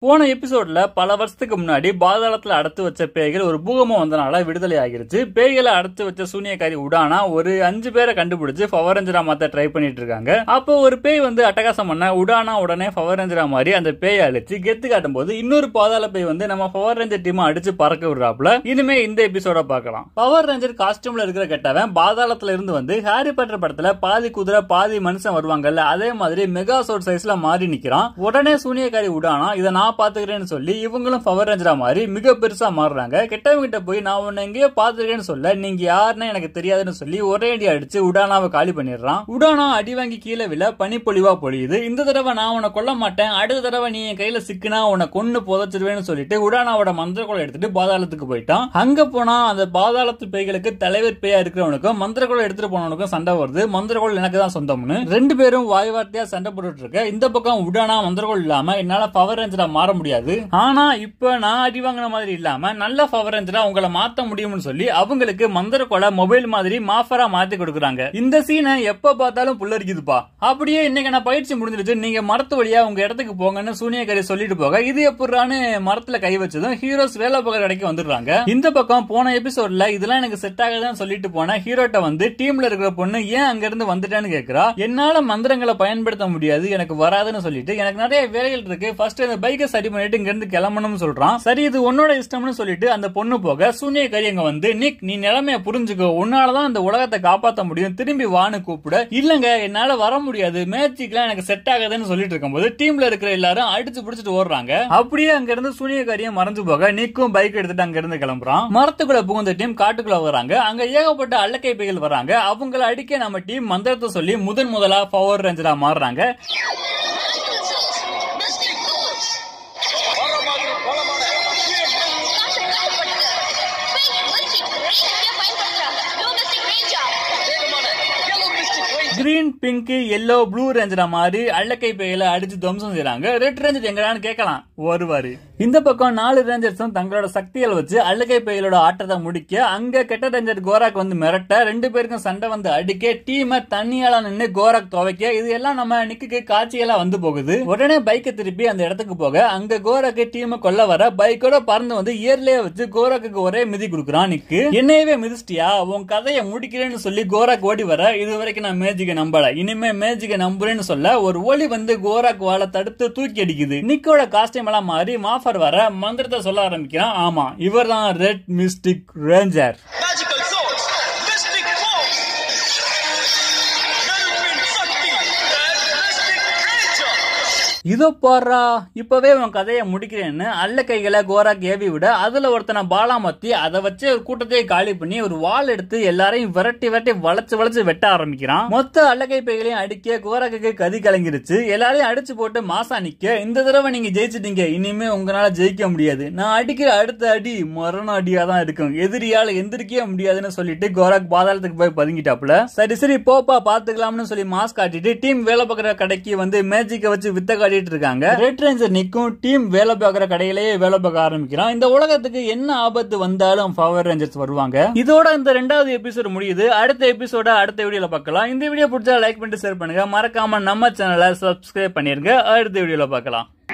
போன எபிசோட்ல பல வருஷத்துக்கு முன்னாடி பாதாளத்துல அடைத்து வச்ச பேய்கள் ஒரு பூகம்பம் வந்தனால விடுதலை ஆகிருச்சு பேய்களை அடைத்து வச்ச சூனியக்காரி உடானா ஒரு அஞ்சு பேரை கண்டுபிடிச்சு பவர் ரேஞ்சரா மாத்த ட்ரை பண்ணிட்டு இருக்காங்க அப்போ ஒரு பேய் வந்து அட்டகாசம் பண்ண உடானா உடனே பவர் ரேஞ்சரா மாதிரி அந்த பேயை அழிச்சு கெத்து காட்டும் போது இன்னொரு பாதாள பேய் வந்து நம்ம பவர் ரேஞ்சர் டீம் அடிச்சு பறக்க விடுறாப்புல இனிமே இந்த எபிசோட பார்க்கலாம் பவர் ரேஞ்சர் காஸ்டியூம்ல இருக்கிற கெட்டவன் பாதாளத்துல இருந்து வந்து ஹாரி பாட்டர் படத்துல பாதி குதிரை பாதி மனுஷன் வருவாங்கல்ல அதே மாதிரி மெகா சோட் சைஸ்ல மாறி நிக்கிறான் உடனே சூனியக்காரி உடானா இதை நான் பாத்துக்கிறேன்னு சொல்லி இவங்களும் பவர் ரேஞ்சரா மாதிரி மிக பெருசா மாறுறாங்க கெட்டவங்க கிட்ட போய் நான் உன்னை எங்கேயோ பாத்துருக்கேன்னு சொல்ல நீங்க யாருன்னு எனக்கு தெரியாதுன்னு சொல்லி ஒரே அடி அடிச்சு உடானாவை காலி பண்ணிடுறான் உடானா அடி வாங்கி கீழே விழ பனிப்பொழிவா பொழியுது இந்த தடவை நான் உன்னை கொல்ல மாட்டேன் அடுத்த தடவை நீ என் கையில சிக்கினா உன்னை கொன்னு புதைச்சிருவேன்னு சொல்லிட்டு உடானாவோட மந்திரக்குளம் எடுத்துட்டு பாதாளத்துக்கு போயிட்டான் அங்க போனா அந்த பாதாளத்து பேய்களுக்கு தலைவர் பேயா இருக்கிறவனுக்கும் மந்திரக்குளம் எடுத்துட்டு போனவனுக்கும் சண்டை வருது மந்திரக்குளம் எனக்கு தான் சொந்தம்னு ரெண்டு பேரும் வாய் வார்த்தையா சண்டை போட்டுட்டு இருக்க இந்த பக்கம் உடானா மந்திரக்குளம் இல்லாம என்னால பவர் ரேஞ்சரா மாற முடியாது ஆனா இப்ப நான் அடி வாங்கின மாதிரி இல்லாம நல்ல பவர் ரேஞ்சரா உங்களை மாத்த முடியும்னு சொல்லி அவங்களுக்கு மந்திரக்கொலை மொபைல் மாதிரி மாஃபரா மாத்தி கொடுக்குறாங்க இந்த சீனை எப்ப பார்த்தாலும் புல்லரிக்குதுப்பா அப்படியே இன்னைக்கு நான் பயிற்சி முடிஞ்சிருச்சு நீங்க மரத்து வழியா உங்க இடத்துக்கு போங்கன்னு சூனியக்காரி சொல்லிட்டு போக இது எப்படின்னு மரத்துல கை வச்சதும் ஹீரோஸ் வேலை பார்க்குற கடைக்கு வந்துடுறாங்க இந்த பக்கம் போன எபிசோட்ல இதெல்லாம் எனக்கு செட் ஆகுதுன்னு சொல்லிட்டு போன ஹீரோட்ட வந்து டீம்ல இருக்கிற பொண்ணு ஏன் அங்க இருந்து வந்துட்டேன்னு கேக்குறா என்னால மந்திரங்களை பயன்படுத்த முடியாது எனக்கு வராதுன்னு சொல்லிட்டு எனக்கு நிறைய வேலைகள் இருக்கு ஃபர்ஸ்ட் இந்த பைக்கை சரி பண்ணிட்டு இங்க இருந்து கிளம்பணும்னு சொல்றான் சரி இது உன்னோட இஷ்டம்னு சொல்லிட்டு அந்த பொண்ணு போக சூனியக்காரி அங்க வந்து நிக் நீ நிலைமைய புரிஞ்சுக்கோ உன்னாலதான் இந்த உலகத்தை காப்பாத்த முடியும் திரும்பி வான்னு கூப்பிட இல்லங்க என்னால வர முடியாது மேட்சிக்லாம் எனக்கு செட் ஆகாதுன்னு சொல்லிட்டு இருக்கும்போது டீம்ல இருக்கிற எல்லாரும் அடிச்சு பிடிச்சிட்டு ஓடுறாங்க அப்படியே அங்க இருந்து சூனியக்காரியும் மறைஞ்சு போக நிக்கும் பைக் எடுத்துட்டு அங்க இருந்து கிளம்புறான் மரத்துக்குள்ள புகுந்த டீம் காட்டுக்குள்ள வராங்க அங்க ஏகப்பட்ட அல்லக்கை பைகள் வராங்க அவங்கள அடிக்க நம்ம டீம் மந்திரத்தை சொல்லி முதன் முதலா பவர் ரேஞ்சரா மாறுறாங்க மிஸ்டிக் நோஸ் வர மாதிரி பலமான வேகமான yellow mystic range green pink yellow blue ரேஞ்சரா மாதிரி அல்லக்கை பையில அடிச்சு துவம்சம் செய்றாங்க ரெட் ரேஞ்சர் எங்கடான்னு கேட்கலாம் வருவாரு இந்த பக்கம் நாலு ரேஞ்சர்ஸும் தங்களோட சக்திகளை வச்சு அல்லக்கை பையலோட ஆட்டத்தை முடிக்க அங்க கெட்ட ரேஞ்சர் கோராக் வந்து மிரட்ட ரெண்டு பேருக்கும் சண்டை வந்து அடிக்க டீமை தண்ணியால நின்னு கோராக் துவைக்க இது எல்லாம் நம்ம நிக்குக்கு காட்சியெல்லாம் வந்து போகுது உடனே பைக்கை திருப்பி அந்த இடத்துக்கு போக அங்க கோராக்கு டீமை கொல்ல வர பைக்கோட பறந்து வந்து இயர்லயே வச்சு கோராக்கு ஒரே மிதி கொடுக்குறான் நிக்கு என்னையவே மிதிச்சிட்டியா உன் கதையை முடிக்கிறேன்னு சொல்லி கோராக் ஓடி வர இது வரைக்கும் நான் மேஜிக்கை நம்பல இனிமே மேஜிக்கை நம்புறேன்னு சொல்ல ஒரு ஒளி வந்து கோராக் வாழை தடுத்து தூக்கி அடிக்குது நிக்கோட காஸ்டியூம் எல்லாம் மாறி மாஃபர் வர மந்திரத்தை சொல்ல ஆரம்பிக்கிறான் ஆமா இவர் தான் red mystic ranger magical swords mystic force நெருப்பின் சக்தி and mystic ranger இதோ பாடுறா இப்பவே உன் கதையை முடிக்கிறேன்னு அல்ல கைகளை கோராக் ஏவி விட அதுல ஒருத்தனை பாலாமத்தி அதை வச்சு ஒரு கூட்டத்தையே காலி பண்ணி ஒரு வாள் எடுத்து எல்லாரையும் விரட்டி விரட்டி வளைச்சு வளைச்சு வெட்ட ஆரம்பிக்கிறான் மொத்த அல்லகை பைகளையும் அடிக்க கோராக்கு கதி கலங்கிருச்சு எல்லாரையும் அடிச்சு போட்டு மாசா நிக்க இந்த தடவை நீங்க ஜெயிச்சிட்டீங்க இனிமே உங்களால ஜெயிக்க முடியாது நான் அடிக்கிற அடுத்த அடி மரண அடியா தான் இருக்கும் எதிரியால எந்திரிக்கவே முடியாதுன்னு சொல்லிட்டு கோராக் பாதாளத்துக்கு போய் பதுங்கிட்டாப்புல சரி சரி போப்பா பாத்துக்கலாம்னு சொல்லி மாஸ்க் காட்டிட்டு டீம் வேலை பார்க்குற கடைக்கு வந்து மேஜிக்கை வச்சு வித்த காட்டிட்டு இருக்காங்க ரெட் ரேஞ்சர் நிக்கும் டீம் வேலை பார்க்குற கடையிலேயே வேலை பார்க்க ஆரம்பிக்கிறான் இந்த உலகத்துக்கு என்ன ஆபத்து வந்தாலும் பவர் ரேஞ்சர்ஸ் வருவாங்க இதோட இந்த ரெண்டாவது எபிசோட் முடியுது அடுத்த எபிசோட அடுத்த வீடியோல பார்க்கலாம் இந்த வீடியோ பிடிச்சா லைக் பண்ணிட்டு ஷேர் பண்ணுங்க மறக்காம நம்ம சேனலை சப்ஸ்கிரைப் பண்ணிருங்க அடுத்த வீடியோல பார்க்கலாம்